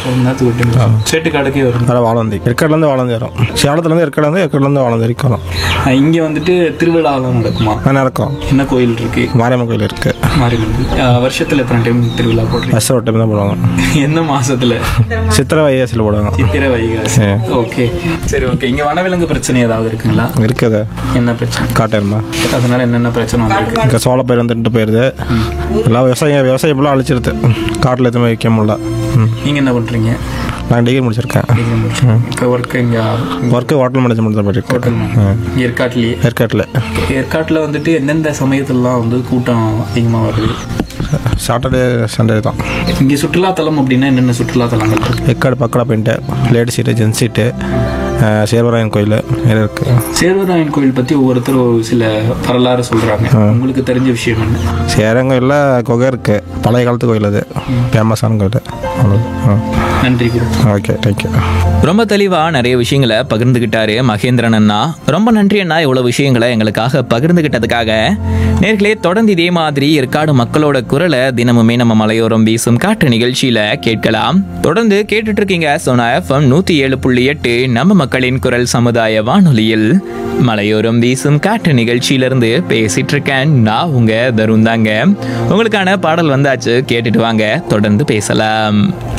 கொஞ்ச நேரத்துக்கு விட்டு சேட்டுக்காடுக்கே வரும் வேறு வாழந்தி ஏற்காடுலேருந்து வாழந்தி வரும் சேலத்துலேருந்து ஏற்காடுலேருந்து ஏற்காடுலேருந்து வாழந்தி வரைக்கும் வரும் அஹ் இங்க வந்துட்டு திருவிழாலாம் நடக்குமா நல்லா இருக்கும் என்ன கோயில் இருக்கு மாரியம்மன் கோயில் இருக்குது மாரியம்மன் அஹ் வருஷத்துல எத்தனை டைம் திருவிழா போடுறீங்க வருஷம் ஒரு டைம் தான் போடுவாங்க எந்த மாசத்துல சித்திரை வைகாசியில் போடுவாங்க சித்திரை வைகாசி ஓகே சரி ஓகே இங்க வனவிலங்கு பிரச்சனை ஏதாவது இருக்குங்களா இருக்குது என்ன பிரச்சனை காட்டேருமா அதனால என்னென்ன பிரச்சனை வந்திருக்கு இங்கே சோளப்பயிர் வந்துட்டு போயிடுது எல்லாம் விவசாயம் விவசாயம் ஃபுல்லாக அழிச்சிருது காட்டில் எதுவுமே வைக்க முடியல ம் நீங்க என்ன பண்றீங்க நான் டிகிரி முடிச்சிருக்கேன் இப்போ ஒர்க் இங்க ஒர்க்கு ஹோட்டல் மேனேஜ்மெண்ட் தான் போயிட்டு இங்க ஏற்காட்டுலயே ஏற்காட்டில் ஏற்காட்டுல வந்துட்டு எந்தெந்த சமயத்துலலாம் வந்து கூட்டம் அதிகமா வருது சாட்டர்டே சண்டே தான் இங்க சுற்றுலாத்தலம் அப்படின்னா என்னென்ன சுற்றுலாத்தலங்கள் இருக்கு Yercaud pagoda paint lady seat gents seat Shevaroyan கோயில் நிறைய இருக்குது சேர்வராயன் கோயில் பத்தி ஒவ்வொருத்தர் ஒரு சில வரலாறு சொல்றாங்க உங்களுக்கு தெரிஞ்ச விஷயம் என்ன சேரங்கோயிலில் குகை இருக்குது பழைய காலத்து கோயில் அது ஃபேமஸான கோயில் அவ்வளோ நன்றி குரு ஓகே தேங்க்யூ ரொம்ப தெளிவா நிறைய விஷயங்களை பகிர்ந்துகிட்டாரு மகேந்திரன் அண்ணா ரொம்ப நன்றி அண்ணா இவ்வளவு விஷயங்களை எங்களுக்காக பகிர்ந்துகிட்டதுக்காக நேர்களே தொடர்ந்து இதே மாதிரி ஏற்காடு மக்களோட குரலை தினமுமே நம்ம மலையோரம் வீசும் காற்று நிகழ்ச்சியில கேட்கலாம் தொடர்ந்து கேட்டுட்டு இருக்கீங்க சோனா எஃப்எம் நூத்தி ஏழு புள்ளி எட்டு நம்ம மக்களின் குரல் சமுதாய வானொலியில் மலையோரம் வீசும் காற்று நிகழ்ச்சியிலிருந்து பேசிட்டு இருக்கேன் நான் உங்க தருண் தாங்க உங்களுக்கான பாடல் வந்தாச்சு கேட்டுட்டு வாங்க தொடர்ந்து பேசலாம்